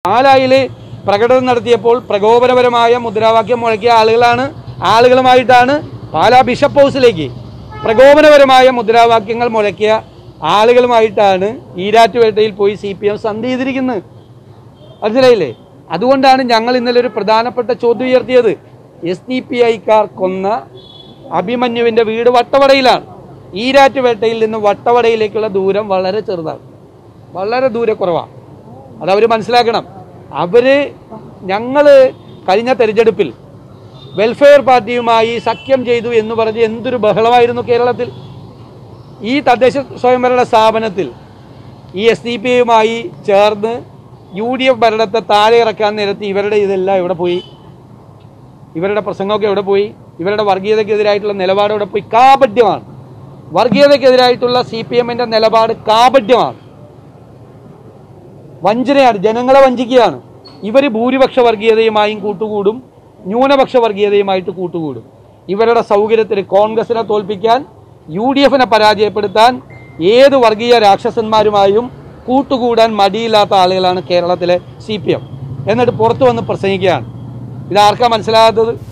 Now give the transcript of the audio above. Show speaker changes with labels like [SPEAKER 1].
[SPEAKER 1] പാലായിൽ പ്രകടനം നടത്തിയപ്പോൾ പ്രകോപനപരമായ മുദ്രാവാക്യം മുഴക്കിയ ആളുകളാണ് ആളുകളുമായിട്ടാണ് പാലാ ബിഷപ്പ് ഹൗസിലേക്ക് പ്രകോപനപരമായ മുദ്രാവാക്യങ്ങൾ മുഴക്കിയ ആളുകളുമായിട്ടാണ് ഈരാറ്റുപേട്ടയിൽ പോയി സി പി എം സന്ധി ചെയ്തിരിക്കുന്നത് മനസ്സിലായില്ലേ അതുകൊണ്ടാണ് ഞങ്ങൾ ഇന്നലെ ഒരു പ്രധാനപ്പെട്ട ചോദ്യം ഉയർത്തിയത് എസ് ഡി പി ഐക്കാർ കൊന്ന അഭിമന്യുവിൻ്റെ വീട് വട്ടവടയിലാണ് ഈരാറ്റുപേട്ടയിൽ നിന്ന് വട്ടവടയിലേക്കുള്ള ദൂരം വളരെ ചെറുതാണ് വളരെ ദൂരക്കുറവാണ് അതവർ മനസ്സിലാക്കണം അവർ ഞങ്ങൾ കഴിഞ്ഞ തെരഞ്ഞെടുപ്പിൽ വെൽഫെയർ പാർട്ടിയുമായി സഖ്യം ചെയ്തു എന്ന് പറഞ്ഞ് എന്തൊരു ബഹളമായിരുന്നു കേരളത്തിൽ ഈ തദ്ദേശ സ്വയംഭരണ സ്ഥാപനത്തിൽ ഈ എസ് ഡി പി ഐയുമായി ചേർന്ന് യു ഡി എഫ് ഭരണത്തെ താഴെ ഇറക്കാൻ നിരത്തി ഇവരുടെ ഇതെല്ലാം എവിടെ പോയി ഇവരുടെ പ്രസംഗമൊക്കെ എവിടെ പോയി ഇവരുടെ വർഗീയതയ്ക്കെതിരായിട്ടുള്ള നിലപാട് എവിടെ പോയി കാപഡ്യമാണ് വർഗീയതയ്ക്കെതിരായിട്ടുള്ള സി പി എമ്മിൻ്റെ നിലപാട് കാപഡ്യമാണ് വഞ്ചനയാണ് ജനങ്ങളെ വഞ്ചിക്കുകയാണ് ഇവർ ഭൂരിപക്ഷ വർഗീയതയുമായും കൂട്ടുകൂടും ന്യൂനപക്ഷ വർഗീയതയുമായിട്ട് കൂട്ടുകൂടും ഇവരുടെ സൗകര്യത്തിന് കോൺഗ്രസിനെ തോൽപ്പിക്കാൻ യു ഡി എഫിനെ പരാജയപ്പെടുത്താൻ ഏത് വർഗീയ രാക്ഷസന്മാരുമായും കൂട്ടുകൂടാൻ മടിയില്ലാത്ത ആളുകളാണ് കേരളത്തിലെ സി പി എം എന്നിട്ട് പുറത്തു വന്ന് പ്രസംഗിക്കുകയാണ് ഇതാർക്കാ മനസ്സിലാകാത്തത്